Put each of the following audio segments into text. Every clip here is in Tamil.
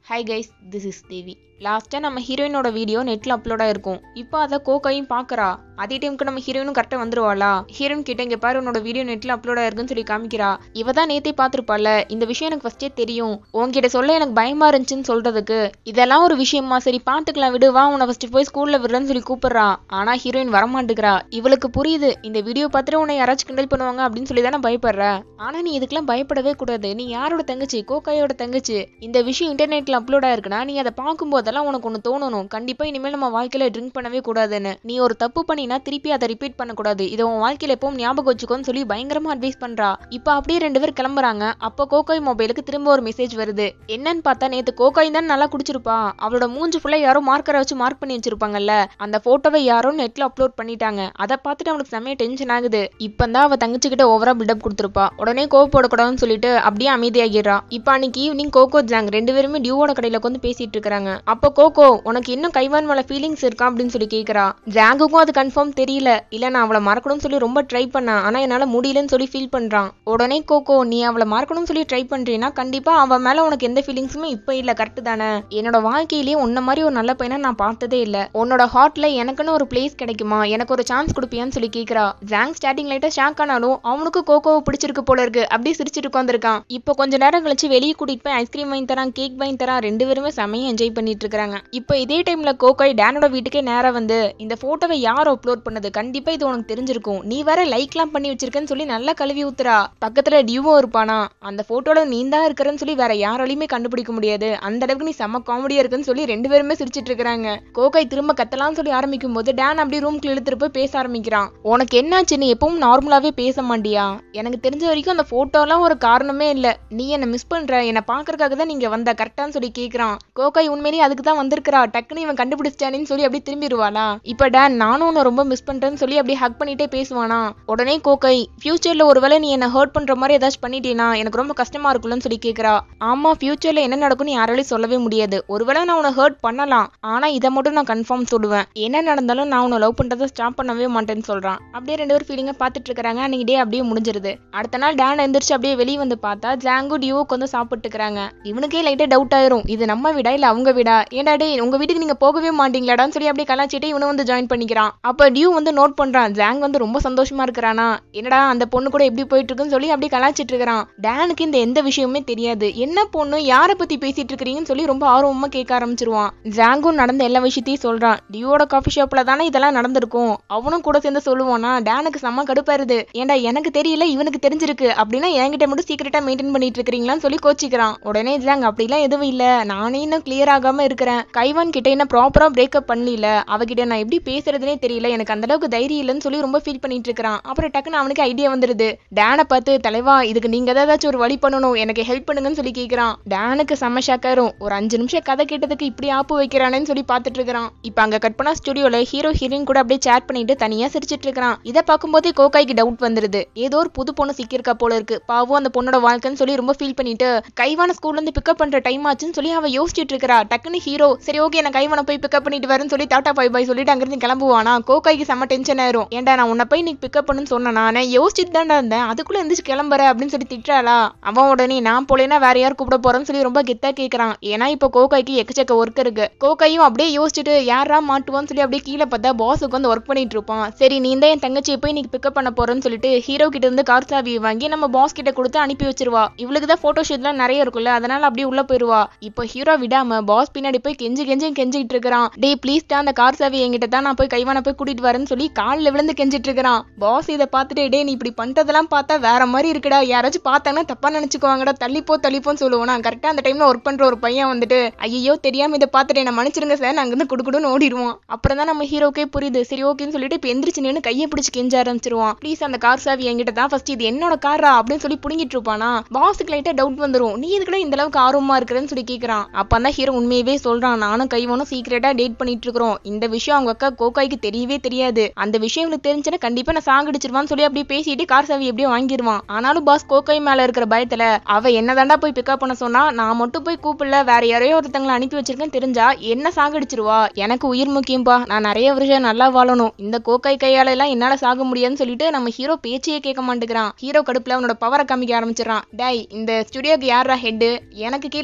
hi guys this is Devi லாஸ்ட்டாக நம்ம ஹீரோயினோட வீடியோ நெட்டில் அப்லோட் ஆயிருக்கும் இப்போ அதை கோக்கையும் பார்க்குறா அதே டைமுக்கு நம்ம ஹீரோயினும் கரெக்டாக வந்துருவாளா ஹீரோயின் கிட்ட இங்கே பாரு உன்னோட வீடியோ நெட்டில் அப்லோட் ஆயிருக்குன்னு சொல்லி காமிக்கிறா இவ தான் நேத்தே பார்த்துருப்பால இந்த விஷயம் எனக்கு ஃபஸ்ட்டே தெரியும் உன்கிட்ட சொல்ல எனக்கு பயமா இருந்துச்சுன்னு சொல்றதுக்கு இதெல்லாம் ஒரு விஷயமா சரி பார்த்துக்கலாம் விடு வா உன்னை ஃபஸ்ட்டு போய் ஸ்கூலில் விடுறேன்னு சொல்லி கூப்பிடுறா ஆனால் ஹீரோயின் வரமாட்டேங்கிறா இவளுக்கு புரியுது இந்த வீடியோ பார்த்துட்டு உன்னை யாராச்சும் கிண்டல் பண்ணுவாங்க அப்படின்னு சொல்லி தானே பயப்படுற ஆனால் நீ இதுக்கெல்லாம் பயப்படவே கூடாது நீ யாரோட தங்கச்சி கோக்காயோட தங்கச்சி இந்த விஷயம் இன்டர்நெட்ல அப்லோட் ஆயிருக்குன்னா நீ அதை பார்க்கும்போதெல்லாம் உனக்கு ஒன்று தோணணும் கண்டிப்பா இனிமேல் நம்ம வாழ்க்கையில ட்ரிங்க் பண்ணவே கூடாதுன்னு நீ ஒரு தப்பு பண்ணினா திருப்பி அதை ரிப்பீட் பண்ணக்கூடாது இதை உன் வாழ்க்கையில எப்பவும் ஞாபகம் வச்சுக்கோன்னு சொல்லி பயங்கரமா அட்வைஸ் பண்றா இப்போ அப்படியே ரெண்டு பேர் கிளம்புறாங்க அப்போ கோக்காய் மொபைலுக்கு திரும்ப ஒரு மெசேஜ் வருது என்னன்னு பார்த்தா நேத்து கோக்காய் தான் நல்லா குடிச்சிருப்பா அவளோட மூஞ்சி ஃபுல்லா யாரோ மார்க்கரை வச்சு மார்க் பண்ணி வச்சிருப்பாங்கல்ல அந்த போட்டோவை யாரோ நெட்ல அப்லோட் பண்ணிட்டாங்க அதை பார்த்துட்டு அவனுக்கு செம்மைய டென்ஷன் ஆகுது இப்பந்தான் அவ தங்கச்சி கிட்ட ஓவரா பில்டப் கொடுத்துருப்பா உடனே கோவப்படக்கூடாதுன்னு சொல்லிட்டு அப்படியே அமைதியாகிடுறா இப்போ அன்னைக்கு ஈவினிங் கோகோ ஜாங் ரெண்டு பேருமே டியூவோட கடையில உட்காந்து பேசிட்டு இருக்காங்க அப்போ கோகோ உனக்கு இன்னும் கைவான் மேல ஃபீலிங்ஸ் இருக்கா அப்படின்னு சொல்லி கேக்குறா ஜாங்குக்கும் அது கன்ஃபார்ம் தெரியல இல்ல நான் அவளை மறக்கணும்னு சொல்லி ரொம்ப ட்ரை பண்ணேன் ஆனா என்னால முடியலன்னு சொல்லி ஃபீல் பண்றான் உடனே கோகோ நீ அவளை மறக்கணும்னு சொல்லி ட்ரை பண்றீன்னா கண்டிப்பா அவ மேல உனக்கு எந்த ஃபீலிங்ஸுமே இப்ப இல்ல கரெக்ட் தானே என்னோட வாழ்க்கையிலேயே உன்ன மாதிரி ஒரு நல்ல பையனை நான் பார்த்ததே இல்ல உன்னோட ஹார்ட்ல எனக்குன்னு ஒரு பிளேஸ் கிடைக்குமா எனக்கு ஒரு சான்ஸ் கொடுப்பியான்னு சொல்லி கேக்குறா ஜாங் ஸ்டார்டிங் லைட்டா ஷாக் ஆனாலும் அவனுக்கு கோகோவை பிடிச்சிருக்கு போல இருக்கு அப்படியே சிரிச்சிட்டு உட்காந்துருக்கான் இப்போ கொஞ்ச நேரம் கழிச்சு வெளியே கூட்டிட்டு போய் ஐஸ்கிரீம் வாங்கி தரான் கேக் வாங்கி தரான் ரெண்டு பேருமே செமையா என்ஜாய் பண்ணிட்டு இருக்காங்க இப்போ இதே டைம்ல கோகாய் டேனோட வீட்டுக்கே நேரா வந்து இந்த போட்டோவை யார் அப்லோட் பண்ணது கண்டிப்பா இது உனக்கு தெரிஞ்சிருக்கும் நீ வேற லைக்லாம் பண்ணி வச்சிருக்கேன்னு சொல்லி நல்லா கழுவி ஊத்துறா பக்கத்துல டியூவும் இருப்பானா அந்த போட்டோல நீ தான் இருக்கிறன்னு சொல்லி வேற யாராலையுமே கண்டுபிடிக்க முடியாது அந்த அளவுக்கு நீ செம்ம காமெடியா இருக்குன்னு சொல்லி ரெண்டு பேருமே சிரிச்சிட்டு இருக்காங்க கோகாய் திரும்ப கத்தலாம்னு சொல்லி ஆரம்பிக்கும் போது டேன் அப்படியே ரூம்குள்ள இழுத்துட்டு போய் பேச ஆரம்பிக்கிறான் உனக்கு என்னாச்சு நீ எப்பவும் நார்மலாவே பேச மாட்டியா எனக்கு தெரிஞ்ச வரைக்கும் அந்த போட்டோலாம் ஒரு காரணமே இல்ல நீ என்ன மிஸ் பண்ற என்ன பாக்குறதுக்காக தான் நீங்க வந்த கரெக்டான்னு சொல்லி கேக்குறான் கோகாய் உண்மையிலேயே அதுக்கு தான் வந்திருக்கிறா டக்குன்னு இவன் கண்டுபிடிச்சிட்டானேன்னு சொல்லி அப்படியே திரும்பிடுவாளா இப்ப டேன் நானும் உன்னை ரொம்ப மிஸ் பண்றேன்னு சொல்லி அப்படியே ஹக் பண்ணிட்டே பேசுவானா உடனே கோகாய் ஃபியூச்சர்ல ஒருவேளை நீ என்ன ஹர்ட் பண்ற மாதிரி ஏதாச்சும் பண்ணிட்டீனா எனக்கு ரொம்ப கஷ்டமா இருக்கும்னு சொல்லி கேக்குறா ஆமா ஃபியூச்சர்ல என்ன நடக்கும்னு யாராலையும் சொல்லவே முடியாது ஒருவேளை நான் உன்னை ஹர்ட் பண்ணலாம் ஆனா இதை மட்டும் நான் கன்ஃபார்ம் சொல்லுவேன் என்ன நடந்தாலும் நான் உன்னை லவ் பண்றதை ஸ்டாப் பண்ணவே மாட்டேன்னு சொல்றான் அப்படியே ரெண்டு பேரும் ஃபீலிங்கா பாத்துட்டு இருக்காங்க அன்னைக்கு டே அப்படியே முடிஞ்சிருது அடுத்த நாள் டேன் எந்திரிச்சு அப்படியே வெளியே வந்து பார்த்தா ஜாங்கு டியூ உட்காந்து சாப்பிட்டு இருக்காங்க இவனுக்கே லைட்டா டவுட் ஆயிரும் இது நம்ம வீடா இல்ல அவங்க வீடா ஏன்டா டே உங்க வீட்டுக்கு நீங்க போகவே மாட்டீங்களாடான்னு சொல்லி அப்படியே கலாச்சிட்டு இவனும் வந்து ஜாயின் பண்ணிக்கிறான் அப்ப டியூ வந்து நோட் பண்றான் ஜாங் வந்து ரொம்ப சந்தோஷமா இருக்கிறானா என்னடா அந்த பொண்ணு கூட எப்படி போயிட்டு இருக்குன்னு சொல்லி அப்படியே கலாச்சிட்டு இருக்கிறான் டேனுக்கு இந்த எந்த விஷயமுமே தெரியாது என்ன பொண்ணு யாரை பத்தி பேசிட்டு இருக்கிறீங்கன்னு சொல்லி ரொம்ப ஆர்வமா கேட்க ஆரம்பிச்சிருவான் ஜாங்கும் நடந்த எல்லா விஷயத்தையும் சொல்றான் டியூவோட காஃபி ஷாப்ல தானே இதெல்லாம் நடந்திருக்கும் அவனும் கூட சேர்ந்து சொல்லுவானா டேனுக்கு செம்ம கடுப்பாருது ஏன்டா எனக்கு தெரியல இவனுக்கு தெரிஞ்சிருக்கு அப்படின்னா என்கிட்ட மட்டும் சீக்கிரட்டா மெயின்டைன் பண்ணிட்டு இருக்கிறீங்களான்னு சொல்லி கோச்சிக்கிறான் உடனே ஜாங் அப்படிலாம் எதுவும் இல்ல நானே இன்னும் கிளியர் ஆகாம இருக்கிறேன் கைவான் கிட்ட என்ன ப்ராப்பரா பிரேக்கப் பண்ணல அவகிட்ட நான் எப்படி பேசுறதுனே தெரியல எனக்கு அந்த அளவுக்கு தைரியம் இல்லைன்னு சொல்லி ரொம்ப ஃபீல் பண்ணிட்டு இருக்கிறான் அப்புறம் டக்குன்னு அவனுக்கு ஐடியா வந்துருது டேனை பார்த்து தலைவா இதுக்கு நீங்க ஏதாச்சும் ஒரு வழி பண்ணணும் எனக்கு ஹெல்ப் பண்ணுங்கன்னு சொல்லி கேக்குறான் டேனுக்கு செம்ம ஷாக்காரும் ஒரு அஞ்சு நிமிஷம் கதை கேட்டதுக்கு இப்படி ஆப்பு வைக்கிறானேன்னு சொல்லி பார்த்துட்டு இருக்கிறான் இப்ப அங்க கட் பண்ணா ஸ்டுடியோல ஹீரோ ஹீரோயின் கூட அப்படியே சேட் பண்ணிட்டு தனியா சிரிச்சிட்டு இருக்கிறான் இதை பார்க்கும்போதே கோகாய்க்கு டவுட் வந்துருது ஏதோ ஒரு புது பொண்ணு சிக்கியிருக்கா போல இருக்கு பாவம் அந்த பொண்ணோட வாழ்க்கைன்னு சொல்லி ரொம்ப ஃபீல் பண்ணிட்டு கைவான ஸ்கூல்ல இருந்து பிக்கப் பண்ற டைம் ஆச்சுன்னு சொல்லி அவ யோசிச்சுட்டு இருக்கா டக்குன்னு ஹீரோ சரி ஓகே நான் கைவான போய் பிக்கப் பண்ணிட்டு வரேன்னு சொல்லி டாடா பை பை சொல்லிட்டு அங்கிருந்து கிளம்புவானா கோகாய்க்கு செம்ம டென்ஷன் ஆயிரும் ஏன்டா நான் உன்னை போய் நீ பிக்கப் பண்ணுன்னு சொன்னா நான் யோசிச்சுட்டு தான்டா இருந்தேன் அதுக்குள்ள எந்திரிச்சு கிளம்புற அப்படின்னு சொல்லி திட்டுறாளா அவன் உடனே நான் போலேன்னா வேற யார் கூப்பிட போறேன்னு சொல்லி ரொம்ப கெத்தா கேக்குறான் ஏன்னா இப்போ கோகாய்க்கு எக்கச்சக்க ஒர்க் இருக்கு கோகாயும் அப்படியே யோசிச்சுட்டு யாரா மாட்டுவான்னு சொல்லி அப்படியே கீழே பார்த்தா பாஸுக்கு வந்து ஒர்க் பண்ணிட்டு இருப்பான் சரி நீ தான் என் தங்கச்சியை போய் நீ பிக்கப் பண்ண போறேன்னு சொல்லிட்டு ஹீரோ கிட்ட இருந்து கார் சாவியை வாங்கி நம்ம பாஸ் கிட்ட கொடுத்து அனுப்பி வச்சிருவா இவளுக்கு தான் போட்டோ ஷூட்லாம் நிறைய இருக்குல்ல அதனால அப்படியே உள்ள போயிருவா இப்போ ஹீரோ விடாம பாஸ் பின்னாடி போய் கெஞ்சி கெஞ்சி கெஞ்சிட்டு இருக்கிறான் டேய் ப்ளீஸ் தான் அந்த கார் சாவி என்கிட்ட தான் நான் போய் கைவான போய் கூட்டிட்டு வரேன்னு சொல்லி காலில் விழுந்து கெஞ்சிட்டு இருக்கிறான் பாஸ் இதை பார்த்துட்டு டேய் நீ இப்படி பண்றதெல்லாம் பார்த்தா வேற மாதிரி இருக்குடா யாராச்சும் பார்த்தாங்கன்னா தப்பா நினைச்சுக்குவாங்கடா தள்ளிப்போ தள்ளிப்போன்னு சொல்லுவானா கரெக்டா அந்த டைம்ல ஒர்க் பண்ற ஒரு பையன் வந்துட்டு ஐயோ தெரியாம இதை பார்த்துட்டு என்ன மன்னிச்சிருங்க சார் நாங்க இருந்து குடுக்குடுன்னு ஓடிடுவோம் அப்புறம் தான் நம்ம ஹீரோக்கே புரியுது சரி ஓகேன்னு சொல்லிட்டு இப்போ எந்திரிச்சு நின்று கையை பிடிச்சி கெஞ்ச ஆரம்பிச்சிருவான் ப்ளீஸ் அந்த கார் சாவி என்கிட்ட தான் ஃபர்ஸ்ட் இது என்னோட காரா அப்படின்னு சொல்லி புடுங்கிட்டு இருப்பானா பாஸுக்கு லைட்டா டவுட் வந்துரும் நீ இதுக்குள்ள இந்த அளவுக்கு ஆர்வமா இருக்கிறேன்னு சொல்லி கேக்குறான் அப்ப தான் ஹீரோ உண்மையவே சொல்றான் நானும் கைவனும் சீக்கிரட்டா டேட் பண்ணிட்டு இருக்கிறோம் இந்த விஷயம் அவங்க அக்கா கோகாய்க்கு தெரியவே தெரியாது அந்த விஷயம் இவளுக்கு தெரிஞ்சுன்னா கண்டிப்பா நான் சாகடிச்சிருவான்னு சொல்லி அப்படியே பேசிட்டு கார் சாவி எப்படியோ வாங்கிடுவான் ஆனாலும் பாஸ் கோகாய் மேல இருக்கிற பயத்துல அவ என்னதாண்டா போய் பிக்கப் பண்ண சொன்னா நான் மட்டும் போய் கூப்பிடல வேற யாரையோ ஒருத்தங்களை அனுப்பி வச்சிருக்கேன்னு தெரிஞ்சா என்ன சாகடிச்சிருவா எனக்கு உயிர் முக்கியம்பா நான் நிறைய வருஷம் நல்லா வாழணும் இந்த கோக்காய் கையால எல்லாம் என்னால சாக முடியாதுன்னு சொல்லிட்டு நம்ம ஹீரோ பேச்சையே கேட்க மாட்டேங்கிறான் ஹீரோ கடுப்புல அவனோட பவரை காமிக்க ஆரம்பிச்சிடறான் டேய் இந்த ஸ்டுடியோக்கு யாரா ஹெட் எனக்கு கீழே தாண்டா நீ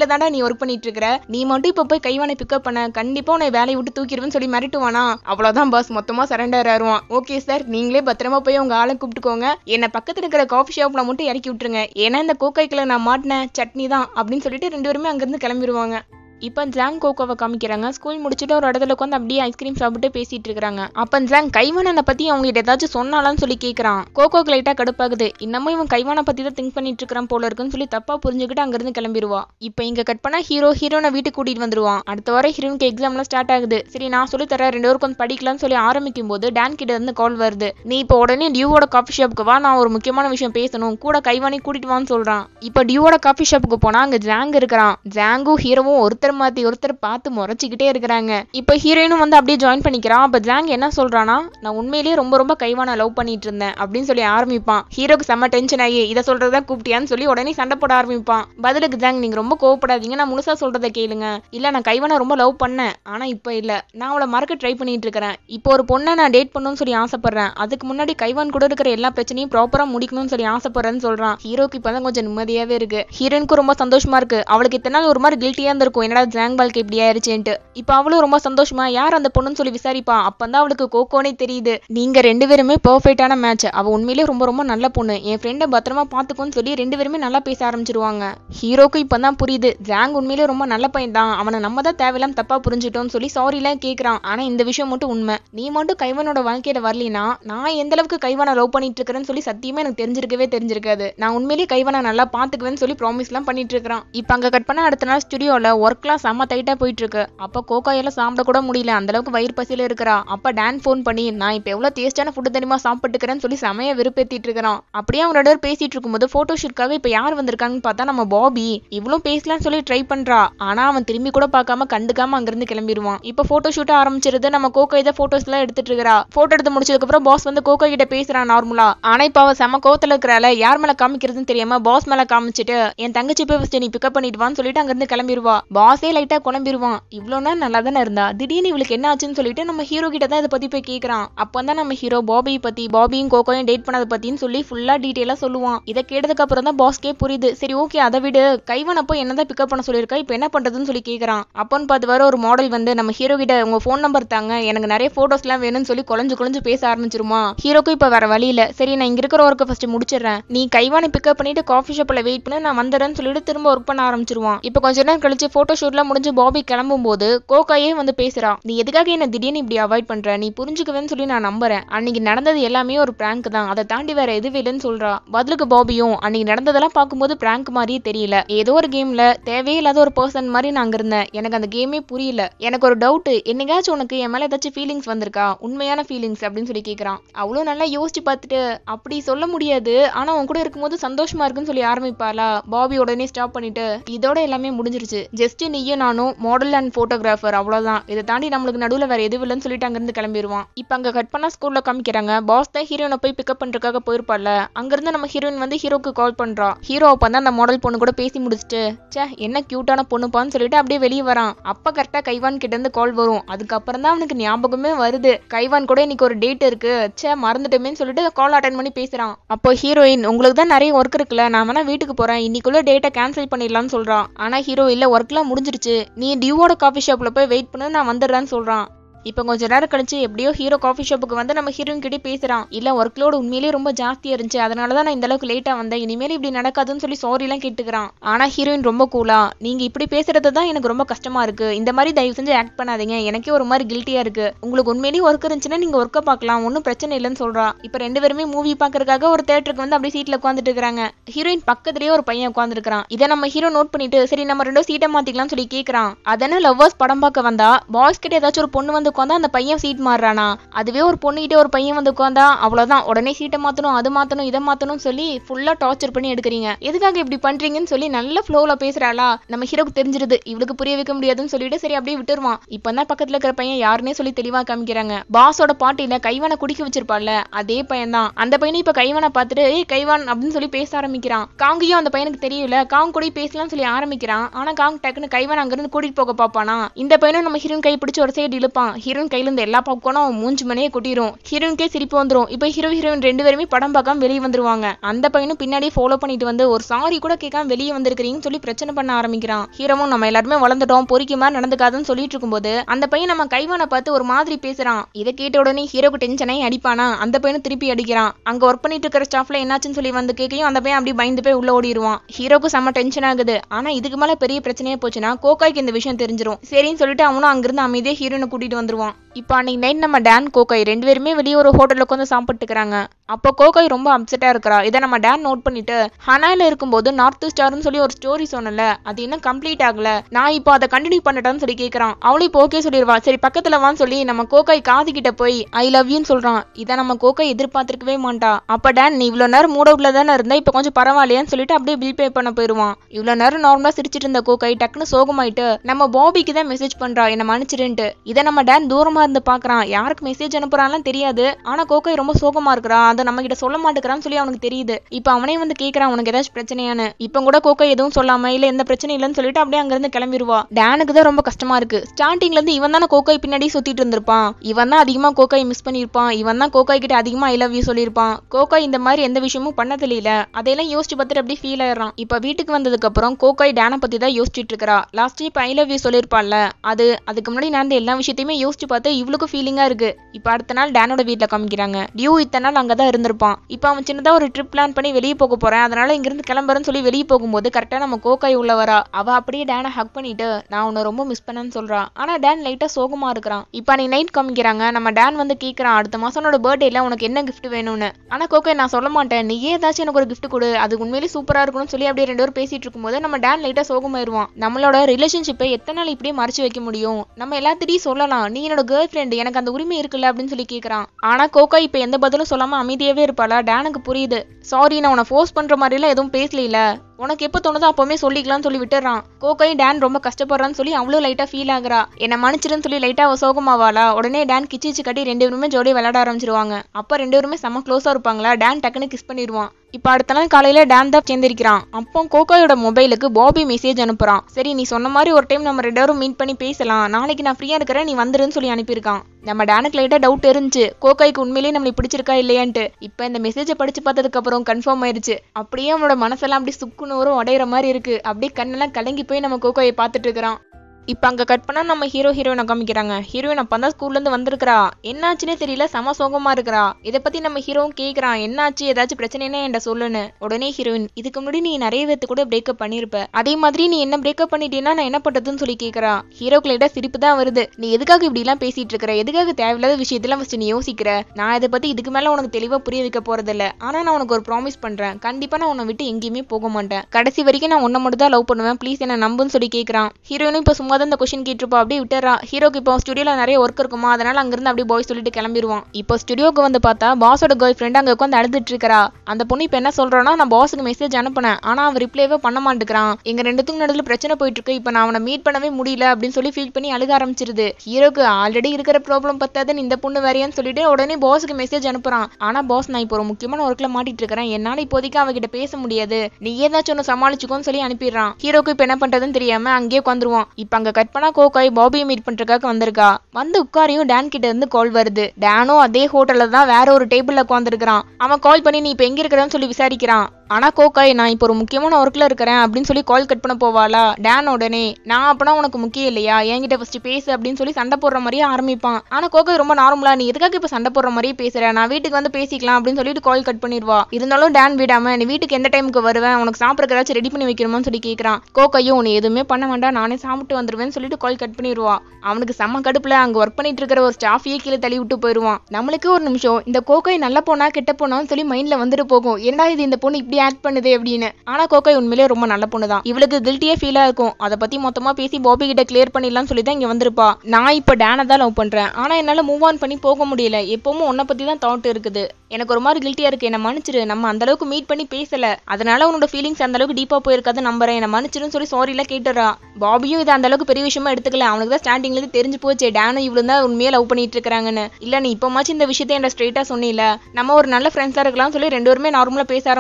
ஒர்க் பண்ணிட்டு இருக்கிற நீ மட்டும் இப்ப போய் கைவானை பிக்கப் பண்ண கண்டிப்பா உன்னை வேலையை விட்டு தூக்கிடுவேன்னு சொல்லி மிரட்டுவானா அவ்வளவுதான் பாஸ் மொத்தமா சரண்டர் ஆயிருவான் ஓகே சார் நீங்களே பத்திரமா போய் உங்க ஆளை கூப்பிட்டுக்கோங்க என்ன பக்கத்துல இருக்கிற காஃபி ஷாப்ல மட்டும் இறக்கி விட்டுருங்க ஏன்னா இந்த கோக்கைக்குள்ள நான் மாட்டின சட்னி தான் அப்படின்னு சொல்லிட்டு ரெண்டு பேருமே அங்கிருந்து கிளம்பிடுவாங்க இப்போ ஜாங் கோகோவை காமிக்கிறாங்க ஸ்கூல் முடிச்சுட்டு ஒரு இடத்துல உட்காந்து அப்படியே ஐஸ்கிரீம் சாப்பிட்டு பேசிட்டு இருக்காங்க அப்ப ஜாங் கைவானனை பத்தி அவங்க கிட்ட ஏதாச்சும் சொன்னாலான்னு சொல்லி கேக்குறான் கோகோக்கு லைட்டா கடுப்பாகுது இன்னமும் இவன் கைவானை பத்தி தான் திங்க் பண்ணிட்டு இருக்கிறான் போல இருக்குன்னு சொல்லி தப்பா புரிஞ்சுக்கிட்டு அங்கிருந்து கிளம்பிடுவா இப்போ இங்க கட் பண்ணா ஹீரோ ஹீரோனை வீட்டுக்கு கூட்டிட்டு வந்துருவான் அடுத்த வாரம் ஹீரோனுக்கு எக்ஸாம்லாம் ஸ்டார்ட் ஆகுது சரி நான் சொல்லி தரேன் ரெண்டு பேரும் கொஞ்சம் படிக்கலாம்னு சொல்லி ஆரம்பிக்கும் போது டான் கிட்ட இருந்து கால் வருது நீ இப்போ உடனே டியூவோட காஃபி ஷாப்புக்கு வா நான் ஒரு முக்கியமான விஷயம் பேசணும் கூட கைவானி கூட்டிட்டு வான்னு சொல்றான் இப்போ டியூவோட காஃபி ஷாப்புக்கு போனா அங்க ஜாங் இருக்கிறான் ஜாங்கும் ஹீரோவும் ஒருத்தர் மாத்தி ஒருத்தர் பார்த்து முறைச்சிக்கிட்டே இருக்கிறாங்க இப்போ ஹீரோயினும் வந்து அப்படியே ஜாயின் பண்ணிக்கிறான் அப்ப ஜாங் என்ன சொல்றானா நான் உண்மையிலேயே ரொம்ப ரொம்ப கைவான லவ் பண்ணிட்டு இருந்தேன் அப்படின்னு சொல்லி ஆரம்பிப்பான் ஹீரோக்கு செம்ம டென்ஷன் ஆகி இதை சொல்றதா கூப்பிட்டியான்னு சொல்லி உடனே சண்டை போட ஆரம்பிப்பான் பதிலுக்கு ஜாங் நீங்க ரொம்ப கோவப்படாதீங்க நான் முழுசா சொல்றதை கேளுங்க இல்ல நான் கைவான ரொம்ப லவ் பண்ணேன் ஆனா இப்போ இல்ல நான் அவளை மறக்க ட்ரை பண்ணிட்டு இருக்கிறேன் இப்போ ஒரு பொண்ணை நான் டேட் பண்ணணும்னு சொல்லி ஆசைப்படுறேன் அதுக்கு முன்னாடி கைவான் கூட இருக்கிற எல்லா பிரச்சனையும் ப்ராப்பரா முடிக்கணும்னு சொல்லி ஆசைப்படுறேன்னு சொல்றான் ஹீரோக்கு இப்பதான் கொஞ்சம் நிம்மதியாவே இருக்கு ஹீரோனுக்கும் ரொம்ப சந்தோஷமா இருக்கு அவளுக்கு இத்தனை நாள் ஒரு மாதிரி கில்ட்டியா இருந்திருக்கும் என்னடா ஜாங் வாழ்க்கை இப்படி ஆயிருச்சுன்ட்டு இப்போ அவளும் ரொம்ப சந்தோஷமா யார் அந்த பொண்ணுன்னு சொல்லி விசாரிப்பா அப்பந்தான் அவளுக்கு கோகோனே தெரியுது நீங்க ரெண்டு பேருமே பெர்ஃபெக்டான மேட்ச் அவ உண்மையிலேயே ரொம்ப ரொம்ப நல்ல பொண்ணு என் ஃப்ரெண்டை பத்திரமா பாத்துக்கோன்னு சொல்லி ரெண்டு பேருமே நல்லா பேச ஆரம்பிச்சிருவாங்க ஹீரோக்கு இப்பதான் புரியுது ஜாங் உண்மையிலேயே ரொம்ப நல்ல பையன் தான் அவனை நம்ம தான் தேவையில்லாம தப்பா புரிஞ்சுட்டோம்னு சொல்லி சாரிலாம் கேக்குறான் ஆனா இந்த விஷயம் மட்டும் உண்மை நீ மட்டும் கைவனோட வாழ்க்கையில வரலினா நான் எந்த அளவுக்கு கைவனை லவ் பண்ணிட்டு இருக்கிறேன்னு சொல்லி சத்தியமா எனக்கு தெரிஞ்சிருக்கவே தெரிஞ்சிருக்காது நான் உண்மையிலேயே கைவனை நல்லா பாத்துக்குவேன்னு சொல்லி ப்ராமிஸ்லாம் பண்ணிட்டு இருக்கிறான் இப்போ அங்க கட் பண்ண அடுத்த நாள் ஸ்டுடியோல ஒர்க்லாம் செம்ம டைட்டா போயிட்டு இருக்கு அப்ப கோகாயெல்லாம் சாப்பிட கூட முடியல அந்த அளவுக்கு வயிறு பசியில இருக்கிறா அப்ப டான் ஃபோன் பண்ணி நான் இப்ப எவ்வளவு டேஸ்டான ஃபுட் தெரியுமா சாப்பிட்டுக்கிறேன்னு சொல்லி செமையா வெறுப்பேத்திட்டு இருக்கிறான் அப்படியே அவங்க ரெண்டு பேரும் பேசிட்டு இருக்கும்போது போட்டோ ஷூட்காக இப்ப யார் வந்திருக்காங்கன்னு பார்த்தா நம்ம பாபி இவ்வளவு பேசலாம்னு சொல்லி ட்ரை பண்றா ஆனா அவன் திரும்பி கூட பார்க்காம கண்டுக்காம அங்கிருந்து கிளம்பிடுவான் இப்ப போட்டோ ஷூட் ஆரம்பிச்சிருது நம்ம கோகோ இதை போட்டோஸ் எல்லாம் எடுத்துட்டு இருக்கிறா போட்டோ எடுத்து முடிச்சதுக்கு அப்புறம் பாஸ் வந்து கோகோ கிட்ட பேசுறான் நார்மலா ஆனா இப்ப அவ செம கோவத்துல இருக்கிறால யார் மேல காமிக்கிறதுன்னு தெரியாம பாஸ் மேல காமிச்சிட்டு என் தங்கச்சி போய் first நீ பிக்கப் பண்ணிடுவான்னு சொல்லிட்டு அங்கிருந்து கிளம்பிடுவா பாஸே லைட்டா குழம்பிடுவான் இவ்வளவு நேரம் நல்லா தானே இருந்தா திடீர்னு இவளுக்கு என்ன ஆச்சுன்னு சொல்லிட்டு நம்ம ஹீரோ கிட்ட தான் இதை பத்தி போய் கேக்குறான் அப்போ தான் நம்ம ஹீரோ பாபி பத்தி பாபியும் கோகோயும் டேட் பண்ணதை பத்தின்னு சொல்லி ஃபுல்லா டீட்டெயிலா சொல்லுவான் இதை கேட்டதுக்கு அப்புறம் தான் பாஸ்க்கே புரியுது சரி ஓகே அதை விடு கைவன் அப்போ என்னதான் பிக்கப் பண்ண சொல்லியிருக்கா இப்போ என்ன பண்றதுன்னு சொல்லி கேக்குறான் அப்போன்னு பார்த்து வர ஒரு மாடல் வந்து நம்ம ஹீரோ கிட்ட உங்க ஃபோன் நம்பர் தாங்க எனக்கு நிறைய போட்டோஸ்லாம் வேணும்னு சொல்லி குழஞ்சு குழஞ்சு பேச ஆரம்பிச்சிருமா ஹீரோக்கும் இப்போ வேற வழி இல்ல சரி நான் இங்க இருக்கிற ஒர்க்கை ஃபர்ஸ்ட் முடிச்சிடுறேன் நீ கைவானை பிக்கப் பண்ணிட்டு காஃபி ஷாப்ல வெயிட் பண்ணி நான் வந்துடுறேன்னு சொல்லிட்டு திரும்ப ஒர்க் பண்ண ஆரம்பிச்சிருவான் இப்போ கொஞ்ச நேரம் கழிச்சு போட்டோ ஷூட்லாம் முடிஞ்சு பாபி கிளம்பும் போது கோகாயே வந்து பேசுறா நீ எதுக்காக என்ன திடீர்னு இப்படி அவாய்ட் பண்ற நீ புரிஞ்சுக்குவேன்னு சொல்லி நான் நம்புறேன் அன்னைக்கு நடந்தது எல்லாமே ஒரு பிராங்க் தான் அதை தாண்டி வேற எதுவும் இல்லைன்னு சொல்றா பதிலுக்கு பாபியும் அன்னைக்கு நடந்ததெல்லாம் பார்க்கும்போது பிராங்க் மாதிரியே தெரியல ஏதோ ஒரு கேம்ல தேவையில்லாத ஒரு பர்சன் மாதிரி நான் அங்க இருந்தேன் எனக்கு அந்த கேமே புரியல எனக்கு ஒரு டவுட் என்னைக்காச்சும் உனக்கு என் மேல ஏதாச்சும் ஃபீலிங்ஸ் வந்திருக்கா உண்மையான ஃபீலிங்ஸ் அப்படின்னு சொல்லி கேக்குறான் அவ்வளோ நல்லா யோசிச்சு பார்த்துட்டு அப்படி சொல்ல முடியாது ஆனா உன் கூட இருக்கும்போது சந்தோஷமா இருக்குன்னு சொல்லி ஆரம்பிப்பாளா பாபி உடனே ஸ்டாப் பண்ணிட்டு இதோட எல்லாமே முடிஞ்சிருச்சு ஜஸ்ட் நீயும் நானும் மாடல் அண்ட் போட்டோகிராஃபர் அவ்வளவுதான் இதை தாண்டி நம்மளுக்கு நடுவுல வேற எதுவும் இல்லைன்னு சொல்லிட்டு அங்கிருந்து கிளம்பிடுவான் இப்போ அங்க கட் பண்ணா ஸ்கூல்ல காமிக்கிறாங்க பாஸ் தான் ஹீரோனை போய் பிக்கப் பண்றதுக்காக போயிருப்பாள்ல அங்கிருந்து நம்ம ஹீரோயின் வந்து ஹீரோக்கு கால் பண்றா ஹீரோ அப்ப தான் அந்த மாடல் பொண்ணு கூட பேசி முடிச்சுட்டு ச்சே என்ன கியூட்டான பொண்ணுப்பான்னு சொல்லிட்டு அப்படியே வெளியே வரான் அப்ப கரெக்டா கைவான் கிட்ட இருந்து கால் வரும் அதுக்கப்புறம் தான் அவனுக்கு ஞாபகமே வருது கைவான் கூட இன்னைக்கு ஒரு டேட் இருக்கு ச்சே மறந்துட்டோமேன்னு சொல்லிட்டு கால் அட்டன் பண்ணி பேசுறான் அப்போ ஹீரோயின் உங்களுக்கு தான் நிறைய ஒர்க் இருக்குல்ல நான் வேணா வீட்டுக்கு போறேன் இன்னைக்குள்ள டேட்டை கேன்சல் பண்ணிடலாம்னு சொல்றான் ஆனா ஹீரோ இல்ல ஒர்க்லாம் முடிஞ்சிருச்சு நீ டியூவோட காஃபி ஷாப்ல போய் வெயிட் பண்ணு நான் வந்துடுறேன்னு சொல்றான் இப்போ கொஞ்ச நேரம் கழிச்சு எப்படியோ ஹீரோ காஃபி ஷாப்புக்கு வந்து நம்ம ஹீரோயின் கிட்டே பேசுறான் இல்ல ஒர்க் லோடு உண்மையிலேயே ரொம்ப ஜாஸ்தியா இருந்துச்சு அதனால தான் நான் இந்த அளவுக்கு லேட்டா வந்தேன் இனிமேல் இப்படி நடக்காதுன்னு சொல்லி சாரி எல்லாம் கேட்டுக்கிறான் ஆனா ஹீரோயின் ரொம்ப கூலா நீங்க இப்படி பேசுறது தான் எனக்கு ரொம்ப கஷ்டமா இருக்கு இந்த மாதிரி தயவு செஞ்சு ஆக்ட் பண்ணாதீங்க எனக்கே ஒரு மாதிரி கில்ட்டியா இருக்கு உங்களுக்கு உண்மையிலேயே ஒர்க் இருந்துச்சுன்னா நீங்க ஒர்க்கை பார்க்கலாம் ஒன்றும் பிரச்சனை இல்லைன்னு சொல்றா இப்போ ரெண்டு பேருமே மூவி பார்க்கறதுக்காக ஒரு தேட்டருக்கு வந்து அப்படியே சீட்ல உட்காந்துட்டு இருக்காங்க ஹீரோயின் பக்கத்துலயே ஒரு பையன் உட்காந்துருக்கான் இதை நம்ம ஹீரோ நோட் பண்ணிட்டு சரி நம்ம ரெண்டும் சீட்டை மாத்திக்கலாம்னு சொல்லி கேக்குறான் அதன லவ்வர்ஸ் படம் பார்க்க வந்தா பாய்ஸ் கிட்ட ஏதாச்சும் ஒரு பொண்ணு வந்து உட்காந்தா அந்த பையன் சீட் மாறுறானா அதுவே ஒரு பொண்ணுகிட்ட ஒரு பையன் வந்து உட்காந்தா அவ்வளவுதான் உடனே சீட்டை மாத்தணும் அது மாத்தணும் இதை மாத்தணும் சொல்லி ஃபுல்லா டார்ச்சர் பண்ணி எடுக்கிறீங்க எதுக்காக இப்படி பண்றீங்கன்னு சொல்லி நல்ல ஃப்ளோல பேசுறாளா நம்ம ஹீரோக்கு தெரிஞ்சிருது இவளுக்கு புரிய வைக்க முடியாதுன்னு சொல்லிட்டு சரி அப்படியே விட்டுருவான் இப்பதான் பக்கத்துல இருக்கிற பையன் யாருன்னே சொல்லி தெளிவா காமிக்கிறாங்க பாஸோட பாட்டியில கைவானை குடிக்க வச்சிருப்பாள்ல அதே பையன் தான் அந்த பையனும் இப்ப கைவானை பார்த்துட்டு ஏய் கைவான் அப்படின்னு சொல்லி பேச ஆரம்பிக்கிறான் காங்கியும் அந்த பையனுக்கு தெரியல காங் கூட பேசலாம்னு சொல்லி ஆரம்பிக்கிறான் ஆனா காங் டக்குன்னு கைவான் அங்கிருந்து கூட்டிட்டு போக பாப்பானா இந்த பையனும் நம்ம ஹீரோயின் கை பிடிச்சு ஒரு சைடு இழுப்பான் ஹீரோயின் கையில இருந்த எல்லா பாப்கார்னும் அவன் மூஞ்சி மணியே கொட்டிரும் ஹீரோயின்கே சிரிப்பு வந்துரும் இப்போ ஹீரோ ஹீரோயின் ரெண்டு பேருமே படம் பார்க்காம வெளியே வந்துருவாங்க அந்த பையனும் பின்னாடியே ஃபாலோ பண்ணிட்டு வந்து ஒரு சாரி கூட கேட்காம வெளியே வந்திருக்கிறீங்கன்னு சொல்லி பிரச்சனை பண்ண ஆரம்பிக்கிறான் ஹீரோவும் நம்ம எல்லாருமே வளர்ந்துட்டோம் பொறிக்க மாதிரி நடந்துக்காதுன்னு சொல்லிட்டு இருக்கும்போது அந்த பையன் நம்ம கைவானை பார்த்து ஒரு மாதிரி பேசுறான் இதை கேட்ட உடனே ஹீரோக்கு டென்ஷனே அடிப்பானா அந்த பையனும் திருப்பி அடிக்கிறான் அங்க ஒர்க் பண்ணிட்டு இருக்கிற ஸ்டாஃப்ல என்னாச்சுன்னு சொல்லி வந்து கேக்கையும் அந்த பையன் அப்படி பயந்து போய் உள்ள ஓடிடுவான் ஹீரோக்கு செம்ம டென்ஷன் ஆகுது ஆனா இதுக்கு மேல பெரிய பிரச்சனையே போச்சுன்னா கோகாய்க்கு இந்த விஷயம் தெரிஞ்சிரும் சரின்னு சொல்லிட்டு அவனும் அங்கிருந்து அமைதியா ஹீரோனை கூட்டிட்டு வந்துருவான் இப்போ அன்னைக்கு நைட் நம்ம டான் கோகாய் ரெண்டு பேருமே வெளியே ஒரு ஹோட்டல்ல உட்காந்து சாப்பிட்டுக்கிறாங்க அப்போ கோகாய் ரொம்ப அப்செட்டா இருக்கிறா இதை நம்ம டான் நோட் பண்ணிட்டு ஹனாயில இருக்கும்போது நார்த் ஸ்டார்னு சொல்லி ஒரு ஸ்டோரி சொன்னல அது இன்னும் கம்ப்ளீட் ஆகல நான் இப்போ அதை கண்டினியூ பண்ணட்டான்னு சொல்லி கேட்கறான் அவளும் இப்போ ஓகே சொல்லிடுவா சரி பக்கத்துல வான்னு சொல்லி நம்ம கோகாய் காது கிட்ட போய் ஐ லவ் யூன்னு சொல்றான் இதை நம்ம கோகாய் எதிர்பார்த்திருக்கவே மாட்டா அப்ப டான் நீ இவ்வளவு நேரம் மூட உள்ள தானே இருந்தா இப்போ கொஞ்சம் பரவாயில்லையான்னு சொல்லிட்டு அப்படியே பில் பே பண்ண போயிருவான் இவ்வளவு நேரம் நார்மலா சிரிச்சிட்டு இருந்த கோகாய் டக்குன்னு சோகமாயிட்டு நம்ம பாபிக்கு தான் மெசேஜ் பண்றா என்ன மன்னிச்சிருன்ட்டு இதை நம்ம டான் தூரமா இருந்து பாக்குறான் யாருக்கு மெசேஜ் அனுப்புறான்லாம் தெரியாது ஆனா கோகாய் ரொம்ப சோகமா இருக்கிறான் அதை நம்ம கிட்ட சொல்ல மாட்டேங்கிறான்னு சொல்லி அவனுக்கு தெரியுது இப்போ அவனே வந்து கேக்குறான் உனக்கு ஏதாச்சும் பிரச்சனையான்னு இப்போ கூட கோகாய் எதுவும் சொல்லாம இல்ல எந்த பிரச்சனையும் இல்லைன்னு சொல்லிட்டு அப்படியே அங்கிருந்து கிளம்பிடுவா டேனுக்கு தான் ரொம்ப கஷ்டமா இருக்கு ஸ்டார்டிங்ல இருந்து இவன் தானே கோகாய் பின்னாடி சுத்திட்டு இருந்திருப்பான் இவன் தான் அதிகமா கோகாய் மிஸ் பண்ணியிருப்பான் இவன் தான் கோகாய் கிட்ட அதிகமா ஐ லவ் யூ சொல்லியிருப்பான் கோகாய் இந்த மாதிரி எந்த விஷயமும் பண்ண தெரியல அதையெல்லாம் யோசிச்சு பார்த்துட்டு அப்படியே ஃபீல் ஆயிடுறான் இப்போ வீட்டுக்கு வந்ததுக்கு அப்புறம் கோகாய் டேனை பத்தி தான் யோசிச்சுட்டு இருக்கா லாஸ்ட் இப்போ ஐ லவ் யூ சொல்லியிருப்பான்ல அது அதுக்கு முன்னாடி நடந்த எல்லா விஷயத்தையுமே யோசிச்சு பார்த்து இவளுக்கு ஃபீலிங்கா இருக்கு இப்போ அடுத்த நாள் டேனோட வீட்ல காமிக்கிறாங்க டியூ இத்தனை நாள் அங்கதான் இருந்திருப்பான் இப்போ அவன் சின்னதா ஒரு ட்ரிப் பிளான் பண்ணி வெளியே போக போறேன் அதனால இங்கிருந்து கிளம்புறேன்னு சொல்லி வெளியே போகும்போது கரெக்டா நம்ம கோகாய் உள்ள வரா அவ அப்படியே டேனை ஹக் பண்ணிட்டு நான் உன்னை ரொம்ப மிஸ் பண்ணேன்னு சொல்றா ஆனா டேன் லைட்டா சோகமா இருக்கிறான் இப்போ அன்னைக்கு நைட் காமிக்கிறாங்க நம்ம டேன் வந்து கேக்குறான் அடுத்த மாசம் உன்னோட பர்த்டேல உனக்கு என்ன gift வேணும்னு ஆனா கோகாய் நான் சொல்ல மாட்டேன் நீ ஏதாச்சும் எனக்கு ஒரு gift கொடு அது உண்மையிலேயே சூப்பரா இருக்கணும்னு சொல்லி அப்படியே ரெண்டு பேரும் பேசிட்டு இருக்கும்போது நம்ம டேன் லைட்டா சோகமாயிருவான் நம்மளோட ரிலேஷன்ஷிப்பை எத்தனை நாள் இப்படியே மறைச்சு வைக்க முடியும் நம்ம எல்லாத்திட்டையும் சொல்லலாம் நீ என்னோட கேர்ள் ஃப்ரெண்ட் எனக்கு அந்த உரிமை இருக்குல்ல அப்படின்னு சொல்லி கேக்குறான் ஆனா கோகா இப்ப எந்த பதிலும் சொல்லாம அமைதியாவே இருப்பாளா டேனுக்கு புரியுது சாரி நான் உன்னை ஃபோர்ஸ் பண்ற மாதிரிலாம் எதுவும் பேசல உனக்கு எப்போ தோணுதோ அப்பவுமே சொல்லிக்கலாம்னு சொல்லி விட்டுறான் கோகையும் டேன் ரொம்ப கஷ்டப்படுறான்னு சொல்லி அவளும் லைட்டா ஃபீல் ஆகுறா என்ன மன்னிச்சிருன்னு சொல்லி லைட்டா அவ சோகமாவாளா உடனே டேன் கிச்சிச்சு கட்டி ரெண்டு பேருமே ஜோடி விளையாட ஆரம்பிச்சிருவாங்க அப்ப ரெண்டு பேருமே செம்ம க்ளோஸா இருப்பாங்களா டேன் டக்குன்னு கிஸ் பண்ணிடுவான் இப்ப அடுத்த நாள் காலையில டேன் தான் சேர்ந்திருக்கிறான் அப்போ கோகாயோட மொபைலுக்கு பாபி மெசேஜ் அனுப்புறான் சரி நீ சொன்ன மாதிரி ஒரு டைம் நம்ம ரெண்டு பேரும் மீட் பண்ணி பேசலாம் நாளைக்கு நான் ஃப்ரீயா இருக்கிறேன் நீ வந்துருன்னு சொல்லி அனுப்பியிருக்கான் நம்ம டேனுக்கு லைட்டா டவுட் இருந்துச்சு கோகாய்க்கு உண்மையிலேயே நம்மளை பிடிச்சிருக்கா இல்லையான்ட்டு இப்ப இந்த மெசேஜை படிச்சு பார்த்ததுக்கு அப்புறம் கன்ஃபார்ம் ஆயிருச்சு அப்படியே அவனோட மனசெல்லாம் அப்படி சுக்குநூறும் உடையிற மாதிரி இருக்கு அப்படியே கண்ணெல்லாம் கலங்கி போய் நம்ம கோகாயை பார்த்துட்டு இருக்கிறான் இப்போ அங்கே கட் பண்ணா நம்ம ஹீரோ ஹீரோயினை காமிக்கிறாங்க ஹீரோயின் அப்போ தான் ஸ்கூல்லேருந்து வந்திருக்கிறா என்னாச்சுன்னே தெரியல செம சோகமாக இருக்கிறா இதை பற்றி நம்ம ஹீரோவும் கேட்குறான் என்னாச்சு ஏதாச்சும் பிரச்சனைனா என்கிட்ட சொல்லுன்னு உடனே ஹீரோயின் இதுக்கு முன்னாடி நீ நிறைய பேர்த்து கூட பிரேக்கப் பண்ணியிருப்ப அதே மாதிரி நீ என்ன பிரேக்கப் பண்ணிட்டீன்னா நான் என்ன பண்ணுறதுன்னு சொல்லி கேட்குறா ஹீரோக்கு லைட்டாக சிரிப்பு தான் வருது நீ எதுக்காக இப்படிலாம் பேசிட்டு இருக்கிற எதுக்காக தேவையில்லாத விஷயத்தெல்லாம் ஃபஸ்ட்டு நீ யோசிக்கிற நான் இதை பற்றி இதுக்கு மேலே உனக்கு தெளிவாக புரிய வைக்க போகிறதில்ல ஆனால் நான் உனக்கு ஒரு ப்ராமிஸ் பண்ணுறேன் கண்டிப்பாக நான் உன்னை விட்டு எங்கேயுமே போக மாட்டேன் கடைசி வரைக்கும் நான் உன்னை மட்டும் தான் லவ் பண்ணுவேன் ப்ளீஸ் என்ன நம்புன்னு சொல்லி கேட்குறான் ஹீரோயினும் இப்போ சும்மா தான் இந்த கொஷின் கேட்டிருப்பா அப்படியே விட்டுறா ஹீரோக்கு இப்போ ஸ்டுடியோல நிறைய ஒர்க் இருக்குமா அதனால அங்கிருந்து அப்படியே பாய் சொல்லிட்டு கிளம்பிடுவான் இப்போ ஸ்டுடியோக்கு வந்து பார்த்தா பாஸோட கேர்ள் ஃப்ரெண்ட் அங்க உட்காந்து அழுதுட்டு இருக்கறா அந்த பொண்ணு இப்போ என்ன சொல்றான்னா நான் பாஸுக்கு மெசேஜ் அனுப்புனேன் ஆனா அவன் ரிப்ளைவே பண்ண மாட்டேங்கிறான் எங்க ரெண்டுத்துக்கும் நடுவில் பிரச்சனை போயிட்டு இருக்கு இப்போ நான் அவனை மீட் பண்ணவே முடியல அப்படின்னு சொல்லி ஃபீல் பண்ணி அழுக ஆரம்பிச்சிருது ஹீரோக்கு ஆல்ரெடி இருக்கிற ப்ராப்ளம் பத்தாதுன்னு இந்த பொண்ணு வேறையான்னு சொல்லிட்டு உடனே பாஸுக்கு மெசேஜ் அனுப்புறான் ஆனா பாஸ் நான் இப்போ ஒரு முக்கியமான ஒர்க்ல மாட்டிட்டு இருக்கிறேன் என்னால இப்போதைக்கு அவகிட்ட பேச முடியாது நீ ஏதாச்சும் ஒன்று சமாளிச்சுக்கோன்னு சொல்லி அனுப்பிடுறான் ஹீரோக்கு இப்போ என்ன பண்றதுன்னு தெரியாம அங்கேயே உட்காந்துருவான் இப்போ அங்க கட் பண்ணா கோகாய் பாபியை மீட் பண்றதுக்காக வந்திருக்கா வந்து உட்காரையும் டேன் கிட்ட இருந்து கால் வருது டேனும் அதே ஹோட்டல்ல தான் வேற ஒரு டேபிள்ல உட்காந்துருக்கான் அவன் கால் பண்ணி நீ இப்போ எங்க இருக்கிறன்னு சொல்லி விசாரிக்கிறான் ஆனா கோகாய் நான் இப்போ ஒரு முக்கியமான ஒர்க்ல இருக்கிறேன் அப்படின்னு சொல்லி கால் கட் பண்ண போவாளா டேன் உடனே நான் அப்பனா உனக்கு முக்கியம் இல்லையா என்கிட்ட ஃபர்ஸ்ட் பேசு அப்படின்னு சொல்லி சண்டை போடுற மாதிரியே ஆரம்பிப்பான் ஆனா கோகாய் ரொம்ப நார்மலா நீ எதுக்காக இப்போ சண்டை போடுற மாதிரியே பேசுற நான் வீட்டுக்கு வந்து பேசிக்கலாம் அப்படின்னு சொல்லிட்டு கால் கட் பண்ணிடுவா இருந்தாலும் டேன் விடாம நீ வீட்டுக்கு எந்த டைமுக்கு வருவேன் உனக்கு சாப்பிட்றதுக்கு ஏதாச்சும் ரெடி பண்ணி வைக்கணுமான்னு சொல்லி கேட்கறான் கோகையும் நீ எதுவுமே பண்ண வேண்டாம் நானே சாப்பிட்டு வந்துருவேன்னு சொல்லிட்டு கால் கட் பண்ணிடுவா அவனுக்கு செம்ம கடுப்புல அங்க ஒர்க் பண்ணிட்டு இருக்கிற ஒரு ஸ்டாஃபியே கீழே தள்ளி விட்டு போயிருவான் நம்மளுக்கு ஒரு நிமிஷம் இந்த கோகாய் நல்ல பொண்ணா கெட்ட பொண்ணான்னு சொல்லி மைண்ட்ல வந்துட்டு போகும் என்னடா இது இந்த பொண்ணு இப்படி ஆக்ட் பண்ணுது அப்படின்னு ஆனா கோகாய் உண்மையிலேயே ரொம்ப நல்ல பொண்ணு தான் இவளுக்கு கில்ட்டியே ஃபீலா இருக்கும் அதை பத்தி மொத்தமா பேசி பாபி கிட்ட கிளியர் பண்ணிடலாம்னு சொல்லி தான் இங்க வந்திருப்பா நான் இப்போ டேனை தான் லவ் பண்றேன் ஆனா என்னால மூவ் ஆன் பண்ணி போக முடியல எப்பவும் உன்னை பத்தி தான் தாட் இருக்குது எனக்கு ஒரு மாதிரி கில்ட்டியா இருக்கு என்ன மன்னிச்சிரு நம்ம அந்த அளவுக்கு மீட் பண்ணி பேசல அதனால உன்னோட ஃபீலிங்ஸ் அந்த அளவுக்கு டீப்பா போயிருக்காது நம்புறேன் என்ன மன்னிச்சிருன்னு சொல்லி சாரி எல்லாம் கேட்டுறா பாபியும் இது அந்த அளவுக்கு பெரிய விஷயமா எடுத்துக்கல அவனுக்கு தான் ஸ்டார்டிங்ல இருந்து தெரிஞ்சு போச்சு டேனும் இவ்வளவு தான் உண்மையா லவ் பண்ணிட்டு இருக்காங்கன்னு இல்ல நீ இப்பமாச்சும் இந்த விஷயத்தை என்ன ஸ்ட்ரெயிட்டா சொன்னில நம்ம ஒரு நல்ல ஃப்ரெண்ட்ஸா இருக்கலாம் சொல்லி ரெண்டு பேருமே நார்மலா பேச ஆரம்பிச்சிருவாங்க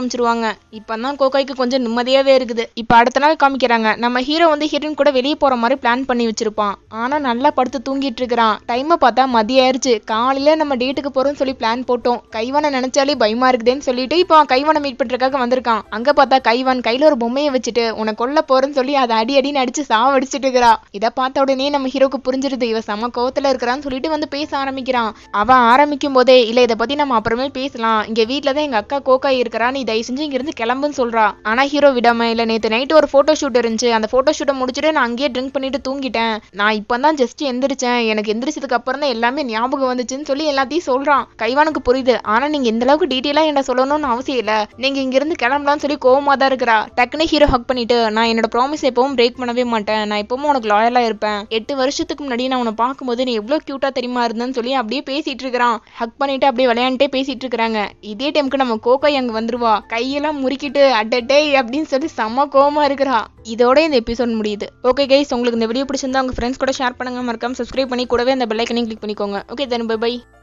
போயிடுவேன் இப்பதான் கோகாய்க்கு கொஞ்சம் நிம்மதியாவே இருக்குது இப்ப அடுத்த நாள் காமிக்கிறாங்க நம்ம ஹீரோ வந்து ஹீரோயின் கூட வெளியே போற மாதிரி பிளான் பண்ணி வச்சிருப்பான் ஆனா நல்லா படுத்து தூங்கிட்டு இருக்கிறான் டைமை பார்த்தா மதியம் ஆயிருச்சு காலையில நம்ம டேட்டுக்கு போறோம்னு சொல்லி பிளான் போட்டோம் கைவானை நினைச்சாலே பயமா இருக்குதேன்னு சொல்லிட்டு இப்போ அவன் கைவானை மீட் பண்றதுக்காக வந்திருக்கான் அங்க பார்த்தா கைவான் கையில ஒரு பொம்மையை வச்சுட்டு உன்னை கொல்ல போறேன்னு சொல்லி அதை அடி அடின்னு அடிச்சு சாவடிச்சிட்டு இருக்கிறா இதை பார்த்த உடனே நம்ம ஹீரோக்கு புரிஞ்சிருது இவ செம கோவத்துல இருக்கிறான்னு சொல்லிட்டு வந்து பேச ஆரம்பிக்கிறான் அவன் ஆரம்பிக்கும் போதே இல்ல இதை பத்தி நம்ம அப்புறமே பேசலாம் இங்க வீட்ல தான் எங்க அக்கா கோக்காய் இருக்கிறா நீ தயவு செஞ்சு இங்க இருந்து கிளம்புன்னு சொல்றா ஆனா ஹீரோ விடாம இல்ல நேத்து நைட்டு ஒரு போட்டோ ஷூட் இருந்துச்சு அந்த போட்டோ ஷூட்டை முடிச்சுட்டு நான் அங்கேயே ட்ரிங்க் பண்ணிட்டு தூங்கிட்டேன் நான் இப்பதான் ஜஸ்ட் எந்திரிச்சேன் எனக்கு எந்திரிச்சதுக்கு அப்புறம் தான் எல்லாமே ஞாபகம் வந்துச்சுன்னு சொல்லி எல்லாத்தையும் சொல்றான் கைவானுக்கு புரியுது ஆனா நீங்க இந்த அளவுக்கு டீட்டெயிலா என்ன சொல்லணும்னு அவசியம் இல்ல நீங்க இங்க இருந்து கிளம்பலாம்னு சொல்லி கோவமா தான் இருக்கிறா டக்குன்னு ஹீரோ ஹக் பண்ணிட்டு நான் என்னோட ப்ராமிஸ் எப்பவும் பிரேக் பண்ணவே மாட்டேன் நான் எப்பவும் உனக்கு லாயலா இருப்பேன் எட்டு வருஷத்துக்கு முன்னாடி நான் உன்னை பார்க்கும்போது நீ எவ்வளவு கியூட்டா தெரியுமா இருந்தேன்னு சொல்லி அப்படியே பேசிட்டு இருக்கிறான் ஹக் பண்ணிட்டு அப்படியே விளையாண்டுட்டே பேசிட்டு இருக்கிறாங்க இதே டைமுக்கு நம்ம கோகை அங்க வந்துருவா கையெல்லாம் முறுக்கிட்டு அடடே அப்படின்னு சொல்லி செம்ம கோவமா இருக்கிறா இதோட இந்த எபிசோட் முடியுது ஓகே கைஸ் உங்களுக்கு இந்த வீடியோ பிடிச்சிருந்தா உங்க ஃப்ரெண்ட்ஸ் கூட ஷேர் பண்ணுங்க மறக்காம சப்ஸ்கிரைப் பண்ணி கூடவே அந்த பெல் ஐக்கனையும் கிளிக் பண்ணிக்கோங்க ஓகே தென் பை பை